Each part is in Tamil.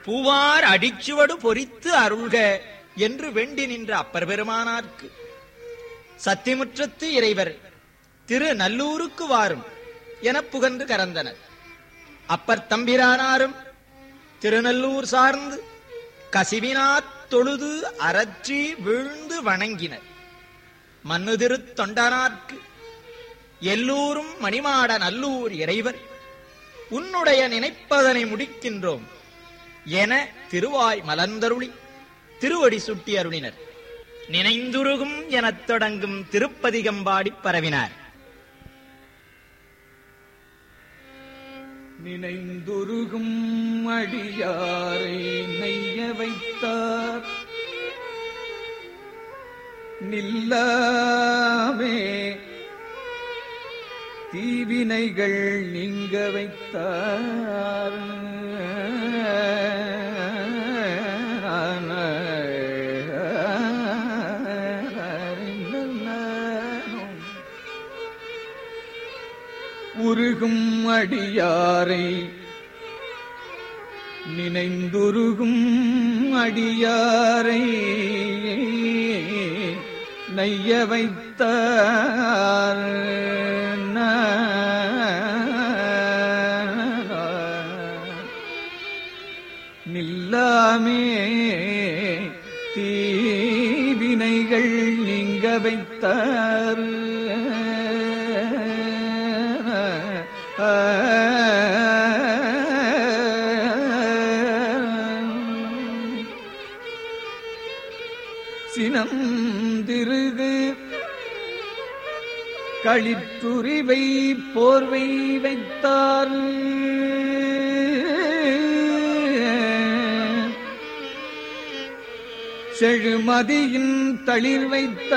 பூவார் அடிச்சுவடு பொறித்து அருள்க என்று வேண்டி நின்ற அப்பர் பெருமானார்க்கு சத்திமுற்றத்து இறைவர் திரு நல்லூருக்கு வாரும் எனப் புகன்று கறந்தனர் அப்பர் தம்பிரானாரும் திருநல்லூர் சார்ந்து கசிவினாத் தொழுது அரற்றி வீழ்ந்து வணங்கினர் மன்னுதிருத் தொண்டனார்க்கு எல்லோரும் மணிமாட நல்லூர் இறைவர் உன்னுடைய நினைப்பதனை முடிக்கின்றோம் என திருவாய் மலர்ந்தருளி திருவடி சுட்டி அருளினர் நினைந்துருகும் எனத் தொடங்கும் திருப்பதிகம்பாடிப் பரவினார் நினைந்துருகும் அடியாரை நெய்ய வைத்தார் நில்லாமே தீவினைகள் நீங்க வைத்தார் உருகும் அடியாரை நினைந்துருகும் அடியாரை நைய வைத்தார் நில்லாமே தீவினைகள் நீங்க வைத்தார் சினம் திருகு களிற்றுரிவை போர்வை வைத்தார் செழுமதியின் தளிர் வைத்த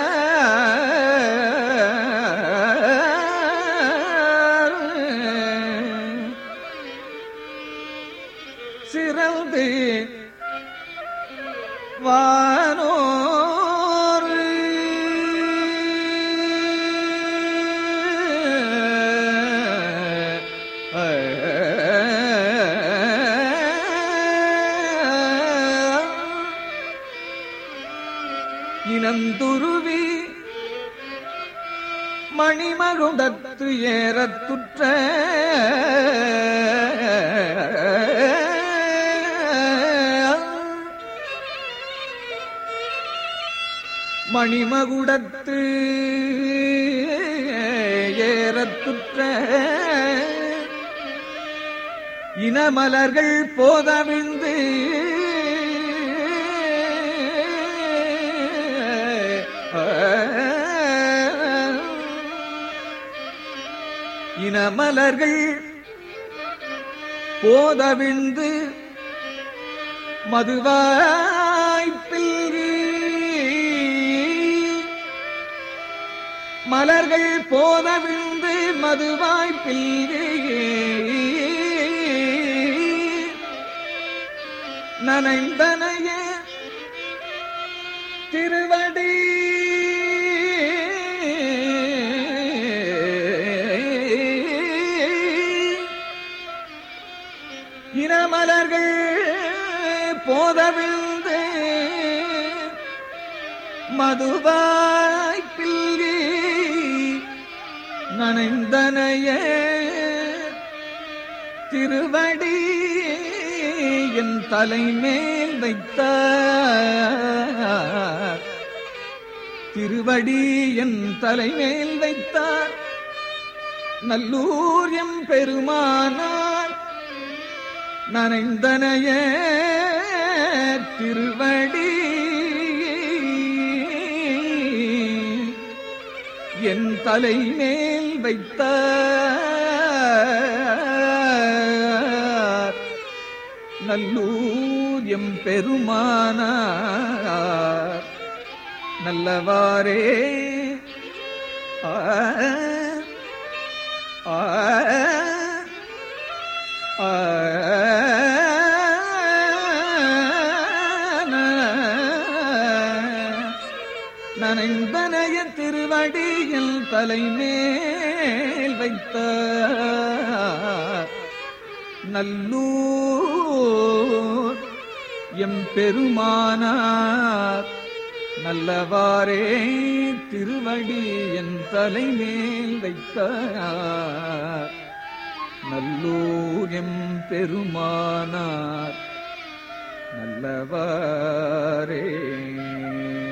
சிறந்து வானோர் இனந்துருவி மணிமகுடத்து ஏறத்துற்ற மணிமகுடத்து ஏறத்துற்ற இனமலர்கள் போதவிழ்ந்து இனமலர்கள் போதவிழ்ந்து மதுவாய்ப்பில் மலர்கள் போதவிழ்ந்து மதுவாய்ப்பில் நனைந்தனைய திருவடி இனமலர்கள் போதவிழ்ந்து மதுவாய்ப்பில் நனைந்தனைய திருவடி என் தலைமேல் வைத்தார் திருவடி என் தலைமேல் வைத்தார் நல்லூர் எம் பெருமானார் நனைந்தனைய திருவடி என் தலைமேல் வைத்தார் நல்லூர் எம் பெருமானார் நல்லவாரே ஆ ஆ ஆ நனைந்தனைய திருவடியில் தலைமேல் வைத்த நல்லூர் எம் பெருமானார் நல்லவாரே திருவடி என் தலைமேல் வைத்தார் நல்லூர் எம் பெருமானார் நல்லவாரே